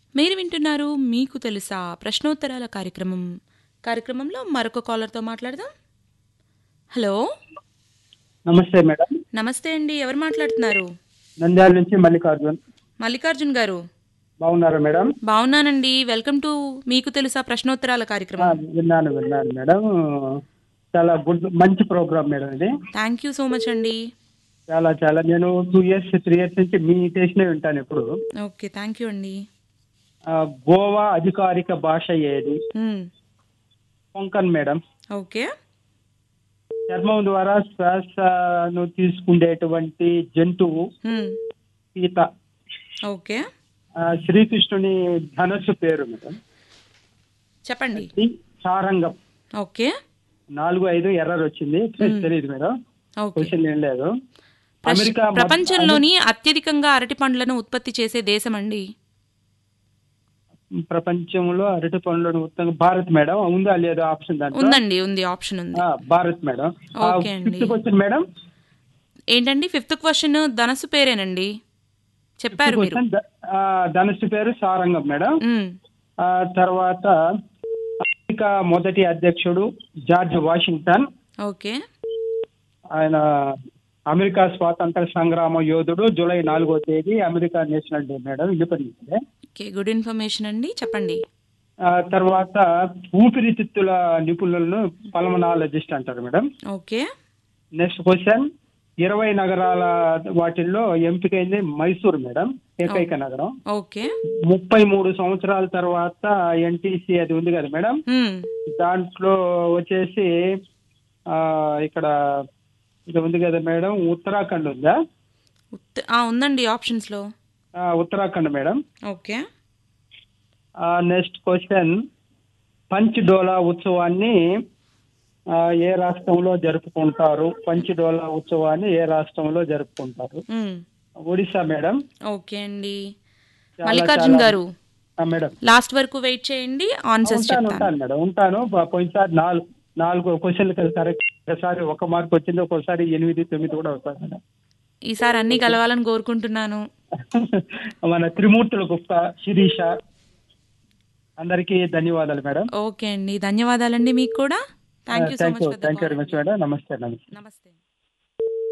మీరు వింటున్నారు మీకు తెలుసా ప్రశ్నోత్తరాల కార్యక్రమం కార్యక్రమంలో మరొక కాలర్తో మాట్లాడదాం హలో నమస్తే మేడం నమస్తే అండి ఎవరు మాట్లాడుతున్నారు నంద్యాల నుంచి మల్లికార్జున్ మల్లికార్జున్ గారు బాగున్నారా మేడం బాగున్నానండి వెల్కమ్ టు మీకు తెలుసా ప్రశ్నోత్తరాల ఆ, కార్యక్రమం విన్నాను విన్నాను మేడం చాలా గుడ్ మంచి ప్రోగ్రామ్ మేడం ఇది థ్యాంక్ యూ సో మచ్ అండి చాలా చాలా నేను టూ ఇయర్స్ త్రీ ఇయర్స్ నుంచి మీ స్టేషనే వింటాను ఎప్పుడు ఓకే థ్యాంక్ యూ అండి ఆ, గోవా అధికారిక భాష ఏది మ్మ్. కొంకన్ మేడం ఓకే చర్మం ద్వారా శ్వాసను తీసుకునేటువంటి జంతువు మ్మ్. సీత ఓకే ఆ, శ్రీకృష్ణుని ధనస్సు పేరు మేడం చెప్పండి ఇది సారంగం ఓకే నాలుగు ఐదు ఎర్రర్ వచ్చింది తెలియదు మేడం ఓకే క్వశ్చన్ ఏం లేదు ప్రశ్- అమెరికా మొ- ప్రపంచంలోని అత్యధికంగా అరటి పండ్లను ఉత్పత్తి చేసే దేశం అండి ప్రపంచంలో అరటి పండ్లను ఉత్తంగా భారత్ మేడం ఉందా లేదా ఆప్షన్ దాంట్లో ఉందండి ఉంది ఆప్షన్ ఉంది ఆ, భారత్ మేడం ఓకే అండి. ఫిఫ్త్ క్వశ్చన్ మేడం ఏంటండి ఫిఫ్త్ క్వశ్చన్ ధనస్సు పేరేనండి చెప్పారు మీరు క్వశ్చన్ ద- ఆ, ధనుసు పేరు సారంగం మేడం మ్మ్. ఆ తర్వాత అమెరికా మొదటి అధ్యక్షుడు జార్జ్ వాషింగ్టన్ ఓకే ఆయన అమెరికా స్వాతంత్ర సంగ్రామ యోధుడు జూలై నాలుగో తేదీ America national day madam independence day okay good information అండి చెప్పండి ఆ తర్వాత ఊపిరితిత్తుల నిపుణులను పల్మనాలజిస్ట్ అంటారు మేడం ఓకే నెక్స్ట్ క్వశ్చన్ ఇరవై నగరాల వాటిల్లో ఎంపికైంది మైసూర్ మేడం ఏకైక నగరం ఓకే ముప్పై మూడు సంవత్సరాల తర్వాత ఎన్టీసీ అది ఉంది కదా మేడం మ్మ్. దాంట్లో వచ్చేసి ఆ, ఇక్కడ ఇది ఉంది కదా మేడం ఉత్తరాఖండ్ ఉందా ఉత్- ఆ, ఉందండి ఆప్షన్స్లో ఆ, Uttarakhand madam okay next question Panch Dola ఉత్సవాన్ని ఆ, ఏ రాష్ట్రంలో జరుపుకుంటారు పంచ్-డోలా ఉత్సవాన్ని ఏ రాష్ట్రంలో జరుపుకుంటారు మ్మ్. ఒడిశా మేడం ఓకే అండి చాలా, మల్లికార్జున్ చాలా- గారు ఆ, మేడం లాస్ట్ వరకు వెయిట్ చేయండి ఆన్సర్స్ ఉంటాను చెప్తాను ఉంటాను మేడం ఉంటాను ప- పోయినసారి నాలుగు నాలుగు క్వశ్చన్లు కదా కరెక్ట్ ఒకసారి ఒక మార్క్ వచ్చింది ఒకసారి ఎనిమిది తొమ్మిది కూడా వస్తుంది మేడం ఈసారి అన్ని కలవాలని కోరుకుంటున్నాను మన త్రిమూర్తుల గుప్త శిరీష అందరికీ ధన్యవాదాలు మేడం ఓకే అండి ధన్యవాదాలండి మీకు కూడా thank you so thank much you thank you very much madam నమస్తే నమస్తే నమస్తే